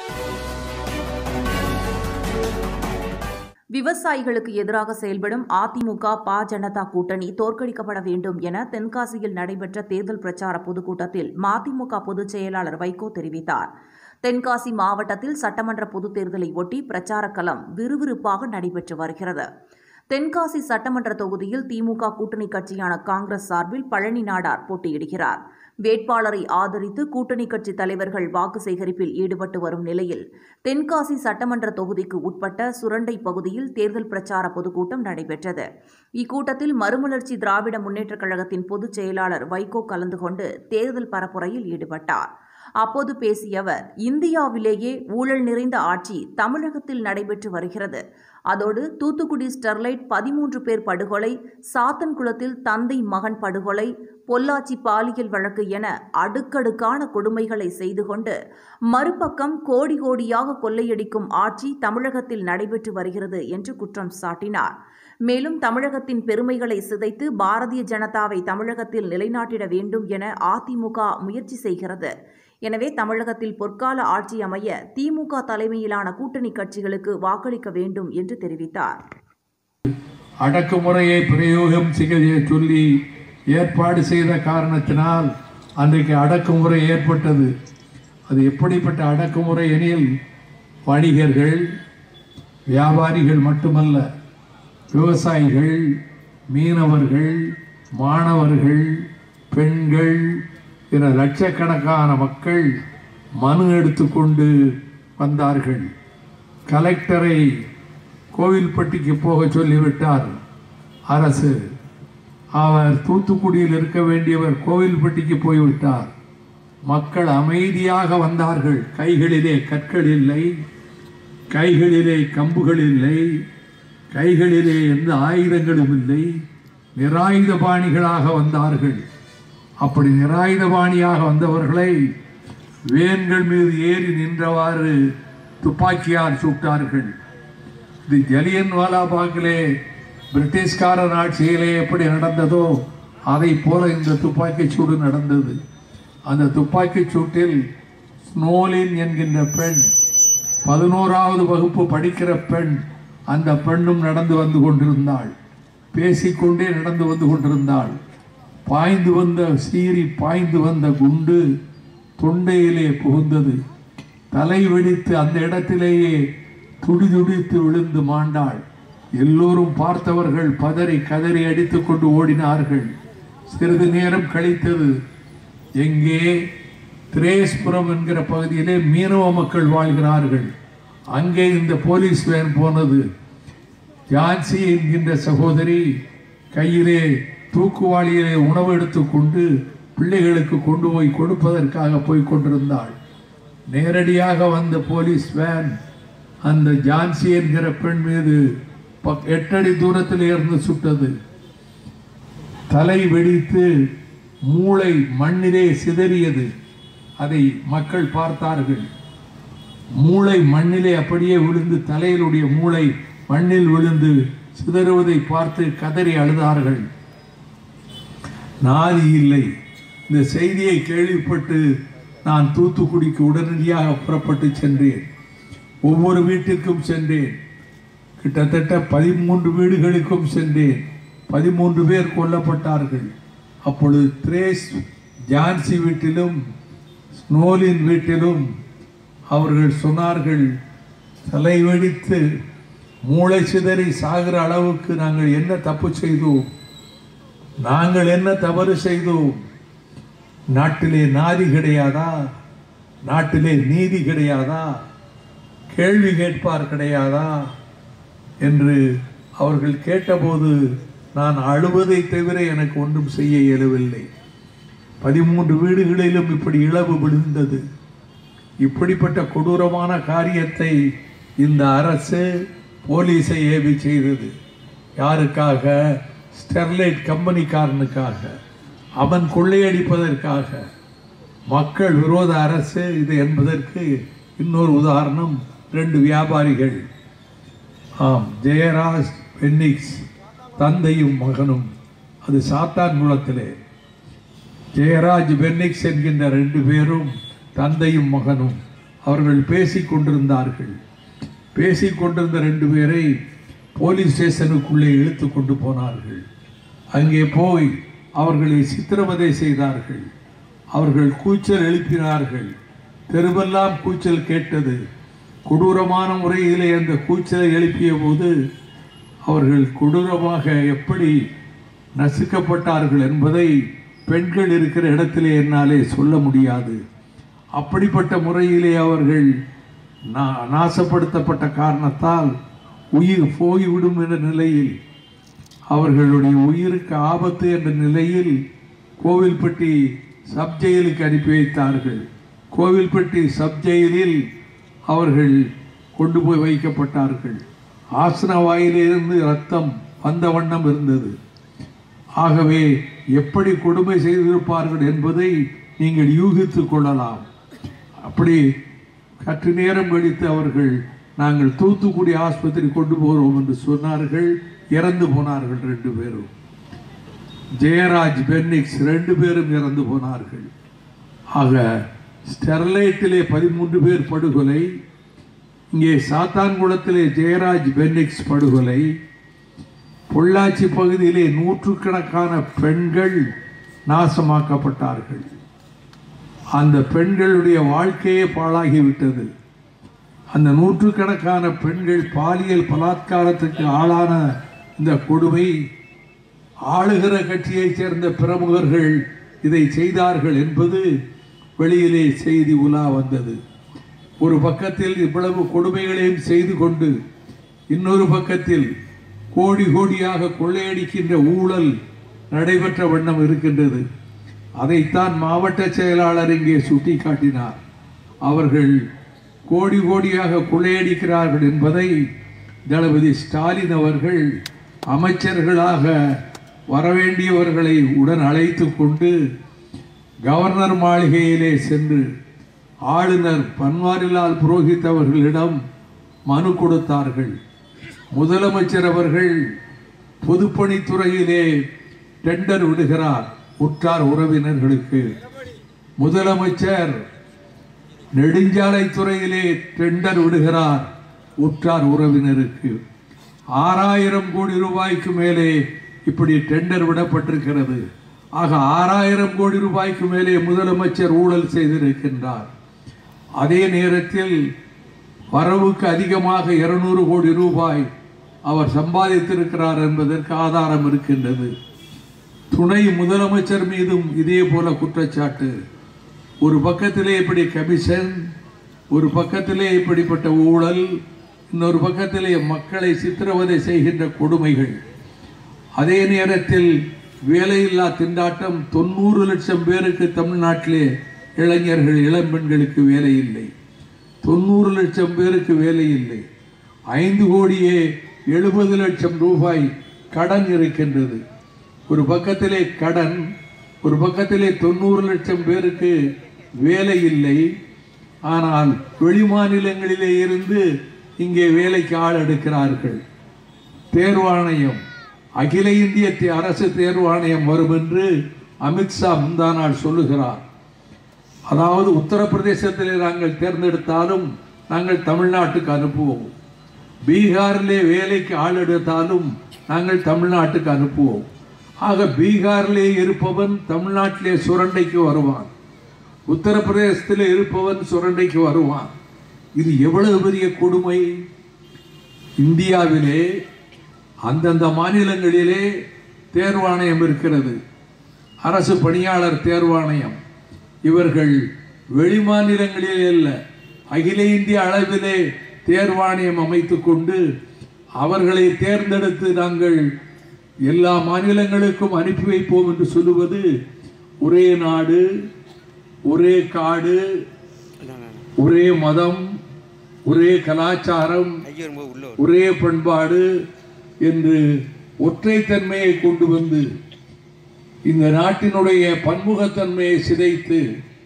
விவசாயிகளுக்கு எதிராக செயல்படும் அதிமுக பா ஜனதா கூட்டணி தோற்கடிக்கப்பட வேண்டும் என தென்காசியில் நடைபெற்ற தேர்தல் பிரச்சார பொதுக்கூட்டத்தில் மதிமுக பொதுச் செயலாளர் வைகோ தெரிவித்தார் தென்காசி மாவட்டத்தில் சட்டமன்ற பொதுத் தேர்தலை ஒட்டி பிரச்சார களம் விறுவிறுப்பாக நடைபெற்று வருகிறது தென்காசி சட்டமன்ற தொகுதியில் திமுக கூட்டணி கட்சியான காங்கிரஸ் சார்பில் பழனி நாடார் போட்டியிடுகிறார் வேட்பாளரை ஆதரித்து கூட்டணி கட்சி தலைவர்கள் வாக்கு சேகரிப்பில் ஈடுபட்டு வரும் நிலையில் தென்காசி சட்டமன்ற தொகுதிக்கு உட்பட்ட சுரண்டை பகுதியில் தேர்தல் பிரச்சார பொதுக்கூட்டம் நடைபெற்றது இக்கூட்டத்தில் மறுமலர்ச்சி திராவிட முன்னேற்றக் கழகத்தின் பொதுச் செயலாளர் வைகோ கலந்து கொண்டு தேர்தல் பரப்புரையில் ஈடுபட்டார் அப்போது பேசிய அவர் இந்தியாவிலேயே ஊழல் நிறைந்த ஆட்சி தமிழகத்தில் நடைபெற்று வருகிறது அதோடு தூத்துக்குடி ஸ்டெர்லைட் பதிமூன்று பேர் படுகொலை சாத்தன்குளத்தில் தந்தை மகன் படுகொலை பொள்ளாச்சி பாலியல் வழக்கு என அடுக்கடுக்கான கொடுமைகளை செய்து கொண்டு மறுபக்கம் கோடி கோடியாக கொள்ளையடிக்கும் ஆட்சி தமிழகத்தில் நடைபெற்று வருகிறது என்று குற்றம் சாட்டினார் மேலும் தமிழகத்தின் பெருமைகளை சிதைத்து பாரதிய ஜனதாவை தமிழகத்தில் நிலைநாட்டிட வேண்டும் என அதிமுக முயற்சி செய்கிறது எனவே தமிழகத்தில் பொற்கால ஆட்சி அமைய திமுக தலைமையிலான கூட்டணி கட்சிகளுக்கு வாக்களிக்க வேண்டும் என்று தெரிவித்தார் அடக்குமுறையை பிரயோகம் செய்ய சொல்லி ஏற்பாடு செய்த காரணத்தினால் அன்றைக்கு அடக்குமுறை ஏற்பட்டது அது எப்படிப்பட்ட அடக்குமுறை எனில் வணிகர்கள் வியாபாரிகள் மட்டுமல்ல விவசாயிகள் மீனவர்கள் மாணவர்கள் பெண்கள் என லட்சக்கணக்கான மக்கள் மனு எடுத்துக்கொண்டு வந்தார்கள் கலெக்டரை கோவில்பட்டிக்கு போக சொல்லிவிட்டார் அரசு அவர் தூத்துக்குடியில் இருக்க வேண்டியவர் கோவில்பட்டிக்கு போய்விட்டார் மக்கள் அமைதியாக வந்தார்கள் கைகளிலே கற்கள் இல்லை கைகளிலே கம்புகள் இல்லை கைகளிலே எந்த ஆயுதங்களும் இல்லை நிராயுதபாணிகளாக வந்தார்கள் அப்படி நிராயுதபாணியாக வந்தவர்களை வேன்கள் மீது ஏறி நின்றவாறு துப்பாக்கியால் சுட்டார்கள் இது ஜலியன் வாலாபாக்கிலே பிரிட்டிஷ்காரன் ஆட்சியிலே எப்படி நடந்ததோ அதை போல இந்த துப்பாக்கிச் சூடு நடந்தது அந்த துப்பாக்கிச் சூட்டில் ஸ்னோலின் என்கின்ற பெண் பதினோராவது வகுப்பு படிக்கிற பெண் அந்த பெண்ணும் நடந்து வந்து கொண்டிருந்தாள் பேசிக்கொண்டே நடந்து வந்து கொண்டிருந்தாள் பாய்ந்து வந்த சீறி பாய்ந்து வந்த குண்டு தொண்டையிலே புகுந்தது தலை வெடித்து அந்த இடத்திலேயே துடிதுடித்து விழுந்து மாண்டாள் எல்லோரும் பார்த்தவர்கள் பதறி கதறி அடித்துக் கொண்டு ஓடினார்கள் சிறிது நேரம் கழித்தது எங்கே திரேஸ்புரம் என்கிற பகுதியிலே மீனவ மக்கள் வாழ்கிறார்கள் அங்கே இந்த போலீஸ் வேன் போனது ஜான்சி என்கின்ற சகோதரி கையிலே தூக்குவாளியிலே உணவு எடுத்துக்கொண்டு பிள்ளைகளுக்கு கொண்டு போய் கொடுப்பதற்காக போய் கொண்டிருந்தாள் நேரடியாக வந்த போலீஸ் வேன் அந்த ஜான்சி என்கிற பெண் மீது பக்- எட்டடி தூரத்தில் இருந்து சுட்டது தலை வெடித்து மூளை மண்ணிலே சிதறியது அதை மக்கள் பார்த்தார்கள் மூளை மண்ணிலே அப்படியே விழுந்து தலையிலுடைய மூளை மண்ணில் விழுந்து சிதறுவதை பார்த்து கதறி அழுதார்கள் நாதி இல்லை இந்த செய்தியை கேள்விப்பட்டு நான் தூத்துக்குடிக்கு உடனடியாக புறப்பட்டு சென்றேன் ஒவ்வொரு வீட்டிற்கும் சென்றேன் கிட்டத்தட்ட பதிமூன்று வீடுகளுக்கும் சென்றேன் பதிமூன்று பேர் கொல்லப்பட்டார்கள் அப்பொழுது திரேஸ் ஜான்சி வீட்டிலும் ஸ்னோலின் வீட்டிலும் அவர்கள் சொன்னார்கள் தலை வெடித்து மூளை சிதறி சாகிற அளவுக்கு நாங்கள் என்ன தப்பு செய்தோம் நாங்கள் என்ன தவறு செய்தோம் நாட்டிலே நாதி கிடையாதா நாட்டிலே நீதி கிடையாதா கேள்வி கேட்பார் கிடையாதா என்று அவர்கள் கேட்டபோது நான் அழுவதை தவிர எனக்கு ஒன்றும் செய்ய இயலவில்லை பதிமூன்று வீடுகளிலும் இப்படி இழவு விழுந்தது இப்படிப்பட்ட கொடூரமான காரியத்தை இந்த அரசு போலீஸை ஏவி செய்தது யாருக்காக ஸ்டெர்லைட் கம்பெனிக்காரனுக்காக அவன் கொள்ளையடிப்பதற்காக மக்கள் விரோத அரசு இது என்பதற்கு இன்னொரு உதாரணம் ரெண்டு வியாபாரிகள் ஆம் ஜெயராஜ் பென்னிக்ஸ் தந்தையும் மகனும் அது சாத்தான்குளத்திலே ஜெயராஜ் பென்னிக்ஸ் என்கின்ற ரெண்டு பேரும் தந்தையும் மகனும் அவர்கள் பேசிக் கொண்டிருந்தார்கள் பேசிக் கொண்டிருந்த ரெண்டு பேரை போலீஸ் ஸ்டேஷனுக்குள்ளே இழுத்து கொண்டு போனார்கள் அங்கே போய் அவர்களை சித்திரவதை செய்தார்கள் அவர்கள் கூச்சல் எழுப்பினார்கள் தெருவெல்லாம் கூச்சல் கேட்டது கொடூரமான முறையிலே அந்த கூச்சலை எழுப்பிய போது அவர்கள் கொடூரமாக எப்படி நசுக்கப்பட்டார்கள் என்பதை பெண்கள் இருக்கிற இடத்திலே என்னாலே சொல்ல முடியாது அப்படிப்பட்ட முறையிலே அவர்கள் நா- நாசப்படுத்தப்பட்ட காரணத்தால் உயிர் போய்விடும் என்ற நிலையில் அவர்களுடைய உயிருக்கு ஆபத்து என்ற நிலையில் கோவில்பட்டி சப் ஜெயிலுக்கு அனுப்பி வைத்தார்கள் கோவில்பட்டி சப் ஜெயிலில் அவர்கள் கொண்டு போய் வைக்கப்பட்டார்கள் ஆசன வாயிலிருந்து ரத்தம் வந்த வண்ணம் இருந்தது ஆகவே எப்படி கொடுமை செய்திருப்பார்கள் என்பதை நீங்கள் யூகித்துக் கொள்ளலாம் அப்படி சற்று நேரம் கழித்து அவர்கள் நாங்கள் தூத்துக்குடி ஆஸ்பத்திரி கொண்டு போகிறோம் என்று சொன்னார்கள் இறந்து போனார்கள் ரெண்டு பேரும் ஜெயராஜ் பென்னிக்ஸ் ரெண்டு பேரும் இறந்து போனார்கள் ஆக ஸ்டெர்லைட்டிலே பதிமூன்று பேர் படுகொலை இங்கே சாத்தான்குளத்திலே ஜெயராஜ் பென்னிக்ஸ் படுகொலை பொள்ளாச்சி பகுதியிலே நூற்றுக்கணக்கான பெண்கள் நாசமாக்கப்பட்டார்கள் அந்த பெண்களுடைய வாழ்க்கையே பாழாகிவிட்டது அந்த நூற்றுக்கணக்கான பெண்கள் பாலியல் பலாத்காரத்துக்கு ஆளான இந்த கொடுமை ஆளுகிற கட்சியைச் சேர்ந்த பிரமுகர்கள் இதை செய்தார்கள் என்பது வெளியிலே செய்தி உலா வந்தது ஒரு பக்கத்தில் இவ்வளவு கொடுமைகளையும் செய்து கொண்டு இன்னொரு பக்கத்தில் கோடி கோடியாக கொள்ளையடிக்கின்ற ஊழல் நடைபெற்ற வண்ணம் இருக்கின்றது அதைத்தான் மாவட்ட செயலாளர் இங்கே சுட்டிக்காட்டினார் அவர்கள் கோடி கோடியாக கொள்ளையடிக்கிறார்கள் என்பதை தளபதி ஸ்டாலின் அவர்கள் அமைச்சர்களாக வரவேண்டியவர்களை உடன் அழைத்து கொண்டு கவர்னர் மாளிகையிலே சென்று ஆளுநர் பன்வாரிலால் புரோஹித் அவர்களிடம் மனு கொடுத்தார்கள் முதலமைச்சர் அவர்கள் பொதுப்பணித்துறையிலே டெண்டர் விடுகிறார் உற்றார் உறவினர்களுக்கு முதலமைச்சர் நெடுஞ்சாலைத்துறையிலே டெண்டர் விடுகிறார் உற்றார் உறவினருக்கு ஆறாயிரம் கோடி ரூபாய்க்கு மேலே இப்படி டெண்டர் விடப்பட்டிருக்கிறது ஆக ஆறாயிரம் கோடி ரூபாய்க்கு மேலே முதலமைச்சர் ஊழல் செய்திருக்கின்றார் அதே நேரத்தில் வரவுக்கு அதிகமாக இருநூறு கோடி ரூபாய் அவர் சம்பாதித்திருக்கிறார் என்பதற்கு ஆதாரம் இருக்கின்றது துணை முதலமைச்சர் மீதும் இதே போல குற்றச்சாட்டு ஒரு பக்கத்திலே இப்படி கமிஷன் ஒரு பக்கத்திலே இப்படிப்பட்ட ஊழல் இன்னொரு பக்கத்திலே மக்களை சித்திரவதை செய்கின்ற கொடுமைகள் அதே நேரத்தில் வேலையில்லா திண்டாட்டம் தொண்ணூறு லட்சம் பேருக்கு தமிழ்நாட்டிலே இளைஞர்கள் இளம்பெண்களுக்கு வேலை இல்லை தொண்ணூறு லட்சம் பேருக்கு வேலை இல்லை ஐந்து கோடியே எழுபது லட்சம் ரூபாய் கடன் இருக்கின்றது ஒரு பக்கத்திலே கடன் ஒரு பக்கத்திலே தொண்ணூறு லட்சம் பேருக்கு வேலை இல்லை ஆனால் வெளிமாநிலங்களிலே இருந்து இங்கே வேலைக்கு ஆள் எடுக்கிறார்கள் தேர்வாணையம் அகில இந்திய தே- அரசு தேர்வாணையம் வரும் என்று அமித்ஷா முந்தா நாள் சொல்லுகிறார் அதாவது உத்தரப்பிரதேசத்திலே நாங்கள் தேர்ந்தெடுத்தாலும் நாங்கள் தமிழ்நாட்டுக்கு அனுப்புவோம் பீகாரிலே வேலைக்கு ஆள் எடுத்தாலும் நாங்கள் தமிழ்நாட்டுக்கு அனுப்புவோம் ஆக பீகாரிலே இருப்பவன் தமிழ்நாட்டிலே சுரண்டைக்கு வருவான் உத்தரப்பிரதேசத்திலே இருப்பவன் சுரண்டைக்கு வருவான் இது எவ்வளவு பெரிய கொடுமை இந்தியாவிலே அந்தந்த மாநிலங்களிலே தேர்வாணையம் இருக்கிறது அரசு பணியாளர் தேர்வாணையம் இவர்கள் வெளிமாநிலங்களிலே அல்ல அகில இந்திய அளவிலே தேர்வாணையம் அமைத்துக் கொண்டு அவர்களை தேர்ந்தெடுத்து நாங்கள் எல்லா மாநிலங்களுக்கும் அனுப்பி வைப்போம் என்று சொல்லுவது ஒரே நாடு ஒரே காடு ஒரே மதம் ஒரே கலாச்சாரம் ஐயோ ரொம்ப உள்ள வரும். ஒரே பண்பாடு என்று ஒற்றைத்தன்மையை கொண்டு வந்து இந்த நாட்டினுடைய பன்முகத்தன்மையை சிதைத்து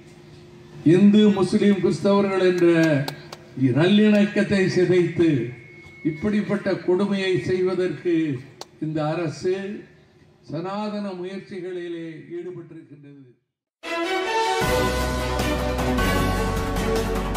இந்து முஸ்லிம் கிறிஸ்தவர்கள் என்ற நல்லிணக்கத்தை சிதைத்து இப்படிப்பட்ட கொடுமையை செய்வதற்கு இந்த அரசு சனாதன முயற்சிகளிலே ஈடுபட்டிருக்கின்றது